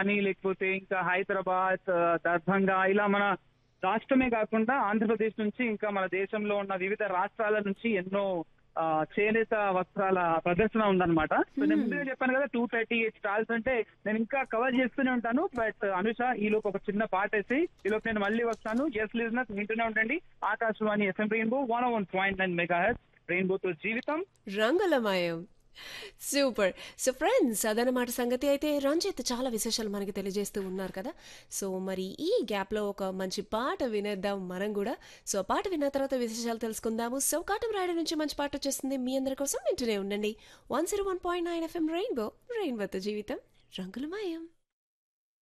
కానీ లేకపోతే ఇంకా హైదరాబాద్ ఆ, దర్భంగా ఇలా మన రాష్ట్రమే కాకుండా ఆంధ్రప్రదేశ్ నుంచి ఇంకా మన దేశంలో ఉన్న వివిధ రాష్ట్రాల నుంచి ఎన్నో ఆ, చేనేత వస్త్రాల ప్రదర్శన ఉందన్నమాట సో నేను ముందుగా చెప్పాను కదా టూ థర్టీ ఎయిట్ స్టాల్స్ అంటే నేను ఇంకా కవర్ చేస్తూనే ఉంటాను బట్ అనుష ఈ లోపు ఒక చిన్న పాట వేసి ఈ లోపు నేను మళ్ళీ వస్తాను ఎస్ లిజినెస్ వింటూనే ఉండండి Akashvani FM rainbow one one point nine megahertz రెయిన్బోతో జీవితం రంగులమయం సూపర్ సో ఫ్రెండ్స్ అదనమాట సంగతి అయితే రంజిత్ చాలా విశేషాలు మనకి తెలియజేస్తూ ఉన్నారు కదా సో మరి ఈ గ్యాప్లో ఒక మంచి పాట వినేద్దాం మనం కూడా సో ఆ పాట విన్న తర్వాత విశేషాలు తెలుసుకుందాము సో కాటం రాయడం నుంచి మంచి పాట వచ్చేస్తుంది మీ అందరి కోసం వింటూనే ఉండండి one zero one point nine FM rainbow రెయిన్బోతో జీవితం రంగులమయం